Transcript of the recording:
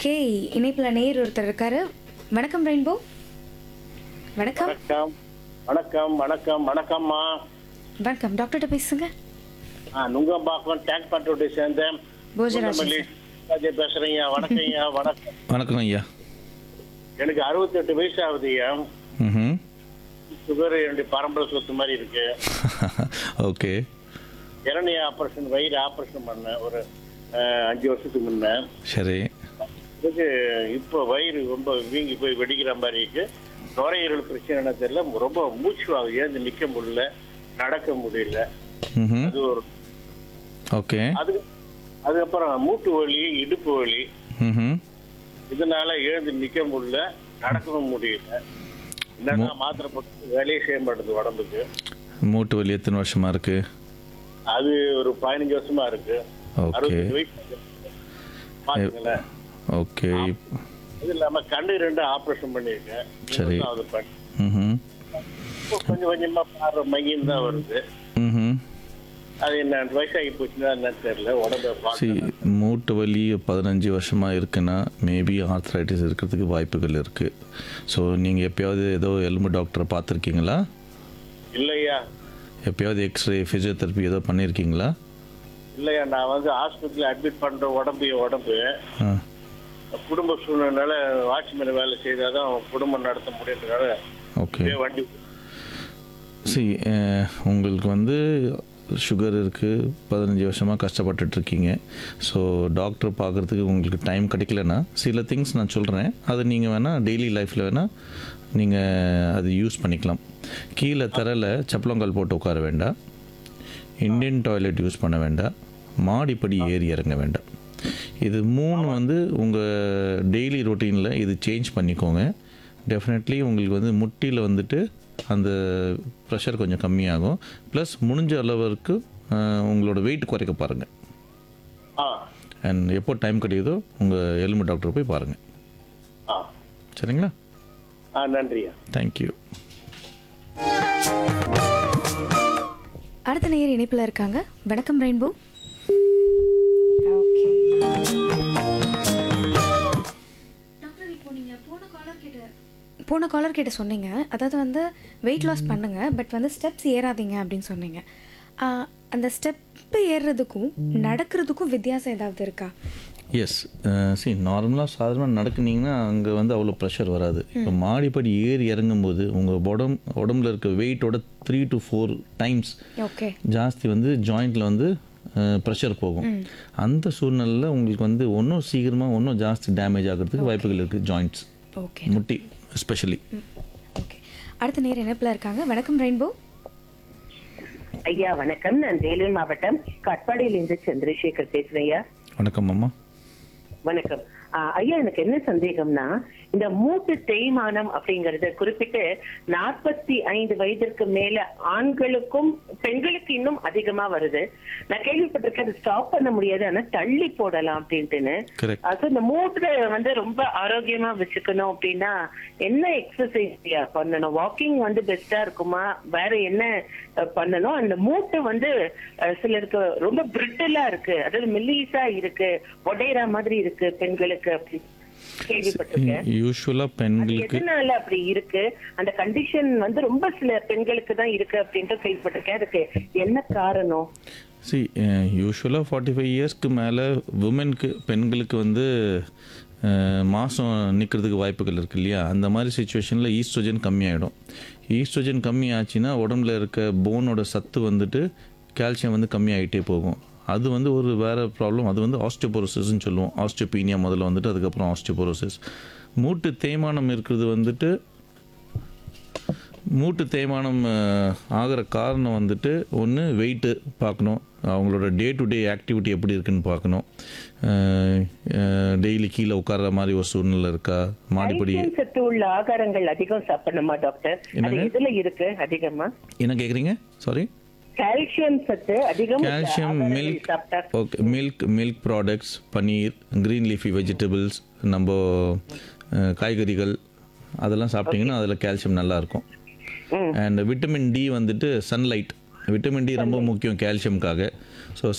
Okay இணைப்பில் நேர் ஒருத்தர் இருக்காரு வணக்கம் ரெயின்போ வணக்கம் வணக்கம் வணக்கம் வணக்கம் வணக்கம்மா வணக்கம் டாக்டர்கிட்ட பேசுங்க ஆ நுங்கம்பாக்கம் டேங்க் பட்டோட்டை சேர்ந்தேன் போஜராஜ் குண்டமல்லி ராஜே பேசுறீங்க வணக்கம்யா வணக்கம் வணக்கம் ஐயா எனக்கு அறுபத்தெட்டு வயசு ஆகுதுய்யா ம் சுகர் என்னுடைய பரம்பரை சொத்து மாதிரி இருக்கு ஓகே இரணி ஆபரேஷன் வயிறு ஆபரேஷன் பண்ணேன் ஒரு அஹ், அஞ்சு வருஷத்துக்கு முன்ன சரி இதுக்கு இப்போ வயிறு ரொம்ப வீங்கி போய் வெடிக்கிற மாதிரி இருக்கு நுரையீரல் பிரச்சனை தெரியல ரொம்ப மூச்சு ஆகுது ஏந்து நிக்க முடியல நடக்க முடியல ம் அது ஒரு ஓகே அது அதுக்கப்புறம் மூட்டு வலி இடுப்பு வலி ம் இதனால எழுந்து நிக்க முடியல நடக்கவும் முடியல என்னன்னா மாத்திரை போட்டு வேலையே செய்ய மாட்டேது உடம்புக்கு மூட்டு வலி எத்தனை வருஷமா இருக்கு அது ஒரு பதினஞ்சு வருஷமா இருக்கு ஓகே அறுபத்தஞ்சு வயசு பாத்துங்களேன் ஓகே இது இல்லாம கண்ணு ரெண்டு ஆபரேஷன் பண்ணிருக்கேன் சரி. அது பண்ணி ம் இப்போ கொஞ்சம் கொஞ்சமா பார்வை மையம் தான் வருது ம் அது என்ன வயசாகி போச்சுன்னா என்னன்னு தெரியல உடம்ப சி பார்த்து மூட்டு வலி பதினஞ்சு வருஷமாக இருக்குன்னா மேபி ஆர்த்ரைட்டிஸ் இருக்கிறதுக்கு வாய்ப்புகள் இருக்குது ஸோ நீங்கள் எப்பயாவது ஏதோ எலும்பு டாக்டரை பார்த்துருக்கீங்களா இல்லையா எப்பயாவது எக்ஸ்ரே ஃபிசியோதெரப்பி ஏதோ பண்ணியிருக்கீங்களா இல்லையா நான் வந்து ஹாஸ்பிட்டல் அட்மிட் பண்ற உடம்பு என் உடம்பு ஆ குடும்ப சூழ்நிலையால வாட்ச்மேன் வேலை செய்தாதான் குடும்பம் நடத்த முடியுன்றதுனால ஓகே இப்படியே வண்டி சி உங்களுக்கு வந்து சுகர் இருக்குது பதினஞ்சு வருஷமாக கஷ்டப்பட்டுட்ருக்கீங்க ஸோ டாக்டர் பார்க்குறதுக்கு உங்களுக்கு டைம் கிடைக்கலனா சில திங்ஸ் நான் சொல்கிறேன் அது நீங்கள் வேணால் டெய்லி லைஃப்பில் வேணால் நீங்கள் அது யூஸ் பண்ணிக்கலாம் கீழே தரையில் சப்பளங்கால் போட்டு உட்கார வேண்டாம் இந்தியன் டாய்லெட் யூஸ் பண்ண வேண்டாம் மாடிப்படி ஏறி இறங்க வேண்டாம் இது மூணு வந்து உங்கள் டெய்லி ரொட்டீனில் இது சேஞ்ச் பண்ணிக்கோங்க டெஃபினெட்லி உங்களுக்கு வந்து முட்டியில் வந்துட்டு அந்த ப்ரெஷர் கொஞ்சம் கம்மியாகும் ப்ளஸ் முடிஞ்ச அளவுக்கு அஹ், உங்களோட வெயிட் குறைக்க பாருங்கள் ஆ அண்ட் எப்போ டைம் கிடைக்குதோ உங்கள் எலும்பு டாக்டர் போய் பாருங்கள் ஆ சரிங்களா ஆ நன்றியா தேங்க்யூ அடுத்த நேர் இணைப்பில் இருக்காங்க வணக்கம் ரெயின்போ ஓகே டாக்டர் இப்போ நீங்கள் போன காலர் கிட்ட போன காலர் கிட்ட சொன்னீங்க அதாவது வந்து வெயிட் லாஸ் பண்ணுங்க பட் வந்து ஸ்டெப்ஸ் ஏறாதீங்க அப்படின்னு சொன்னீங்க ஆஹ், அந்த ஸ்டெப்பு ஏறுறதுக்கும் நடக்கிறதுக்கும் வித்தியாசம் ஏதாவது இருக்கா எஸ் சி நார்மலாக சாதாரணமாக நடக்குனீங்கன்னா அங்கே வந்து அவ்வளோ ப்ரெஷர் வராது இப்போ மாடிப்படி ஏறி இறங்கும்போது உங்கள் உடம்பு உடம்புல இருக்க வெயிட்டோட three to four times okay ஜாஸ்தி வந்து ஜாயிண்டில் வந்து ப்ரெஷர் போகும் அந்த சூழ்நிலையில் உங்களுக்கு வந்து இன்னும் சீக்கிரமாக இன்னும் ஜாஸ்தி டேமேஜ் ஆகிறதுக்கு வாய்ப்புகள் இருக்குது ஜாயிண்ட்ஸ் ஓகே முட்டி எஸ்பெஷலி ஓகே அடுத்த நேர் இணைப்பில் இருக்காங்க வணக்கம் ரெயின்போ ஐயா வணக்கம் நான் வேலூர் மாவட்டம் கட்பாடியிலிருந்து சந்திரசேகர் பேசுறேன் ஐயா வணக்கம் அம்மா வணக்கம் ஆ, ஐயா எனக்கு என்ன சந்தேகம்னா இந்த மூட்டு தேய்மானம் அப்படிங்கறது குறிப்பிட்டு நாற்பத்தி ஐந்து வயதிற்கு மேல ஆண்களுக்கும் பெண்களுக்கு இன்னும் அதிகமா வருது நான் கேள்விப்பட்டிருக்கேன் அது ஸ்டாப் பண்ண முடியாது ஆனா தள்ளி போடலாம் அப்படின்ட்டுன்னு கரெக்ட் அது இந்த மூட்டை வந்து ரொம்ப ஆரோக்கியமா வச்சுக்கணும் அப்படின்னா என்ன எக்ஸசைஸ் பண்ணணும் வாக்கிங் வந்து பெஸ்டா இருக்குமா வேற என்ன அஹ், பண்ணணும் அந்த மூட்டை வந்து அஹ், சிலருக்கு ரொம்ப பிரிட்டலா இருக்கு அதாவது மெல்லிசா இருக்கு உடையிற மாதிரி இருக்கு பெண்களுக்கு அப்படி கேள்விப்பட்டிருக்கேன் யூஸ்வலாக அது பெண்களுக்கு எதனால அப்படி இருக்கு அந்த கண்டிஷன் வந்து ரொம்ப சில பெண்களுக்கு தான் இருக்கு அப்படின்ட்டு கேள்விப்பட்டிருக்கேன் அதுக்கு என்ன காரணம் சி யூஸ்வலாக ஃபார்ட்டி ஃபைவ் இயர்ஸ்க்கு மேலே உமனுக்கு பெண்களுக்கு வந்து மாதம் நிற்கிறதுக்கு வாய்ப்புகள் இருக்கு இல்லையா அந்த மாதிரி சுச்சுவேஷனில் ஈஸ்ட்ரோஜன் கம்மியாயிடும் ஈஸ்ட்ரோஜன் கம்மி ஆச்சுன்னா உடம்புல இருக்க போனோட சத்து வந்துட்டு கால்சியம் வந்து கம்மியாகிட்டே போகும் அது வந்து ஒரு வேறு ப்ராப்ளம் அது வந்து ஆஸ்டியோபோரோசிஸ்ன்னு சொல்லுவோம் ஆஸ்டியோபீனியா முதல்ல வந்துட்டு அதுக்கப்புறம் ஆஸ்டியோபோரோசிஸ் மூட்டு தேய்மானம் இருக்கிறது வந்துட்டு மூட்டு தேய்மானம் அஹ், ஆகிற காரணம் வந்துட்டு ஒன்று வெயிட்டு பார்க்கணும் அவங்களோட டே டு டே ஆக்டிவிட்டி எப்படி இருக்குன்னு பார்க்கணும் டெய்லி கீழே உட்கார்ற மாதிரி ஒரு சூழ்நிலை இருக்கா மாடிப்படி கால்சியம் சத்து உள்ள ஆகாரங்கள் அதிகம் சாப்பிடணுமா டாக்டர் அது என்னங்க? எதுல இருக்கு அதிகமா என்ன கேட்குறீங்க சாரி கால்சியம் சத்து அதிகம் உள்ள கால்சியம் ஆகாரங்கள் மில்க் சாப்பிட்டா okay milk milk products paneer green leafy vegetables நம்ம அஹ், காய்கறிகள் அதெல்லாம் சாப்பிட்டிங்கன்னா அதில் கால்சியம் நல்லா இருக்கும் ம். அண்ட் விட்டமின் டி வந்துட்டு சன்லைட் விட்டமின் டி ரொம்ப முக்கியம் கால்சியம்காக ஸோ